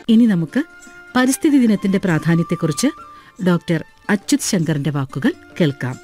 ഇനി നമുക്ക് പരിസ്ഥിതി ദിനത്തിന്റെ പ്രാധാന്യത്തെക്കുറിച്ച് ഡോക്ടർ അച്യുത് ശങ്കറിന്റെ വാക്കുകൾ കേൾക്കാം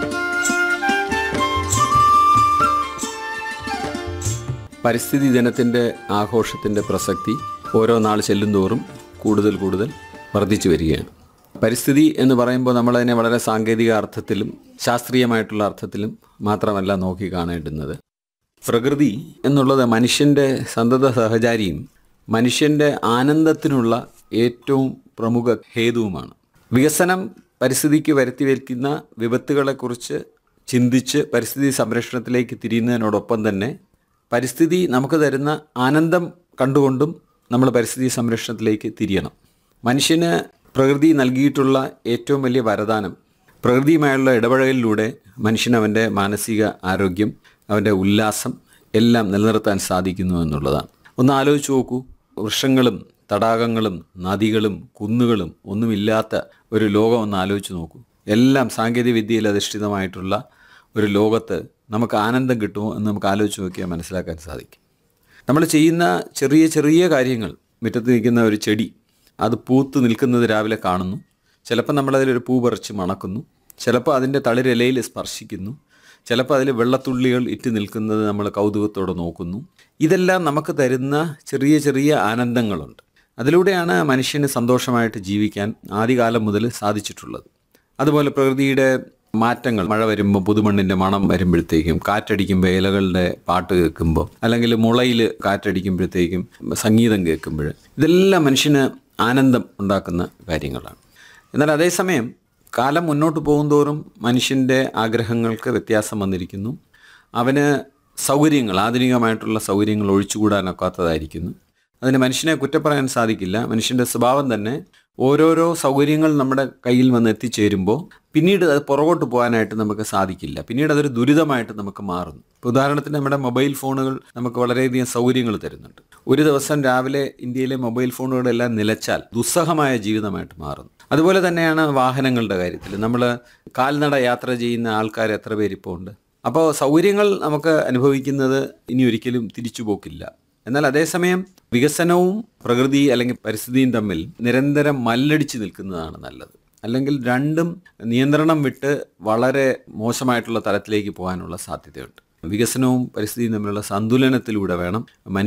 പരിസ്ഥിതി ദിനത്തിൻ്റെ ആഘോഷത്തിൻ്റെ പ്രസക്തി ഓരോ നാൾ ചെല്ലുന്തോറും കൂടുതൽ കൂടുതൽ വർദ്ധിച്ചു വരികയാണ് പരിസ്ഥിതി എന്ന് പറയുമ്പോൾ നമ്മളതിനെ വളരെ സാങ്കേതിക അർത്ഥത്തിലും ശാസ്ത്രീയമായിട്ടുള്ള അർത്ഥത്തിലും മാത്രമല്ല നോക്കി കാണേണ്ടുന്നത് പ്രകൃതി എന്നുള്ളത് മനുഷ്യൻ്റെ സന്തത സഹചാരിയും മനുഷ്യൻ്റെ ആനന്ദത്തിനുള്ള ഏറ്റവും പ്രമുഖ ഹേതുവുമാണ് വികസനം പരിസ്ഥിതിക്ക് വരുത്തി വയ്ക്കുന്ന വിപത്തുകളെക്കുറിച്ച് ചിന്തിച്ച് പരിസ്ഥിതി സംരക്ഷണത്തിലേക്ക് തിരിയുന്നതിനോടൊപ്പം തന്നെ പരിസ്ഥിതി നമുക്ക് തരുന്ന ആനന്ദം കണ്ടുകൊണ്ടും നമ്മൾ പരിസ്ഥിതി സംരക്ഷണത്തിലേക്ക് തിരിയണം മനുഷ്യന് പ്രകൃതി നൽകിയിട്ടുള്ള ഏറ്റവും വലിയ വരദാനം പ്രകൃതിയുമായുള്ള ഇടപഴകലിലൂടെ മനുഷ്യന് അവൻ്റെ മാനസിക ആരോഗ്യം അവൻ്റെ ഉല്ലാസം എല്ലാം നിലനിർത്താൻ സാധിക്കുന്നു എന്നുള്ളതാണ് ഒന്ന് ആലോചിച്ച് നോക്കൂ വൃക്ഷങ്ങളും തടാകങ്ങളും നദികളും കുന്നുകളും ഒന്നുമില്ലാത്ത ഒരു ലോകം ഒന്ന് ആലോചിച്ച് നോക്കൂ എല്ലാം സാങ്കേതിക വിദ്യയിൽ അധിഷ്ഠിതമായിട്ടുള്ള ഒരു ലോകത്ത് നമുക്ക് ആനന്ദം കിട്ടുമോ എന്ന് നമുക്ക് ആലോചിച്ച് നോക്കിയാൽ മനസ്സിലാക്കാൻ സാധിക്കും നമ്മൾ ചെയ്യുന്ന ചെറിയ ചെറിയ കാര്യങ്ങൾ മുറ്റത്ത് നിൽക്കുന്ന ഒരു ചെടി അത് പൂത്ത് നിൽക്കുന്നത് രാവിലെ കാണുന്നു ചിലപ്പോൾ നമ്മളതിലൊരു പൂ പറിച്ച് മണക്കുന്നു ചിലപ്പോൾ അതിൻ്റെ തളിരിലയിൽ സ്പർശിക്കുന്നു ചിലപ്പോൾ അതിൽ വെള്ളത്തുള്ളികൾ ഇറ്റ് നിൽക്കുന്നത് നമ്മൾ കൗതുകത്തോടെ നോക്കുന്നു ഇതെല്ലാം നമുക്ക് തരുന്ന ചെറിയ ചെറിയ ആനന്ദങ്ങളുണ്ട് അതിലൂടെയാണ് മനുഷ്യന് സന്തോഷമായിട്ട് ജീവിക്കാൻ ആദ്യകാലം മുതൽ സാധിച്ചിട്ടുള്ളത് അതുപോലെ പ്രകൃതിയുടെ മാറ്റങ്ങൾ മഴ വരുമ്പോൾ പുതുമണ്ണിൻ്റെ മണം വരുമ്പോഴത്തേക്കും കാറ്റടിക്കുമ്പോൾ ഇലകളുടെ പാട്ട് കേൾക്കുമ്പോൾ അല്ലെങ്കിൽ മുളയിൽ കാറ്റടിക്കുമ്പോഴത്തേക്കും സംഗീതം കേൾക്കുമ്പോൾ ഇതെല്ലാം മനുഷ്യന് ആനന്ദം ഉണ്ടാക്കുന്ന കാര്യങ്ങളാണ് എന്നാൽ അതേസമയം കാലം മുന്നോട്ട് പോകുന്തോറും മനുഷ്യൻ്റെ ആഗ്രഹങ്ങൾക്ക് വ്യത്യാസം വന്നിരിക്കുന്നു അവന് സൗകര്യങ്ങൾ ആധുനികമായിട്ടുള്ള സൗകര്യങ്ങൾ ഒഴിച്ചുകൂടാനൊക്കാത്തതായിരിക്കുന്നു അതിന് മനുഷ്യനെ കുറ്റപ്പറയാൻ സാധിക്കില്ല മനുഷ്യൻ്റെ സ്വഭാവം തന്നെ ഓരോരോ സൗകര്യങ്ങൾ നമ്മുടെ കയ്യിൽ വന്ന് എത്തിച്ചേരുമ്പോൾ പിന്നീട് അത് പുറകോട്ട് പോകാനായിട്ട് നമുക്ക് സാധിക്കില്ല പിന്നീട് അതൊരു ദുരിതമായിട്ട് നമുക്ക് മാറുന്നു ഇപ്പോൾ ഉദാഹരണത്തിന് നമ്മുടെ മൊബൈൽ ഫോണുകൾ നമുക്ക് വളരെയധികം സൗകര്യങ്ങൾ തരുന്നുണ്ട് ഒരു ദിവസം രാവിലെ ഇന്ത്യയിലെ മൊബൈൽ ഫോണുകളെല്ലാം നിലച്ചാൽ ദുസ്സഹമായ ജീവിതമായിട്ട് മാറുന്നു അതുപോലെ തന്നെയാണ് വാഹനങ്ങളുടെ കാര്യത്തിൽ നമ്മൾ കാൽനട യാത്ര ചെയ്യുന്ന ആൾക്കാർ എത്ര പേരിപ്പോൾ ഉണ്ട് അപ്പോൾ സൗകര്യങ്ങൾ നമുക്ക് അനുഭവിക്കുന്നത് ഇനി ഒരിക്കലും തിരിച്ചു പോക്കില്ല എന്നാൽ അതേസമയം വികസനവും പ്രകൃതി അല്ലെങ്കിൽ പരിസ്ഥിതിയും തമ്മിൽ നിരന്തരം മല്ലടിച്ച് നിൽക്കുന്നതാണ് നല്ലത് അല്ലെങ്കിൽ രണ്ടും നിയന്ത്രണം വിട്ട് വളരെ മോശമായിട്ടുള്ള തലത്തിലേക്ക് പോകാനുള്ള സാധ്യതയുണ്ട് വികസനവും പരിസ്ഥിതിയും തമ്മിലുള്ള സന്തുലനത്തിലൂടെ വേണം മനുഷ്യ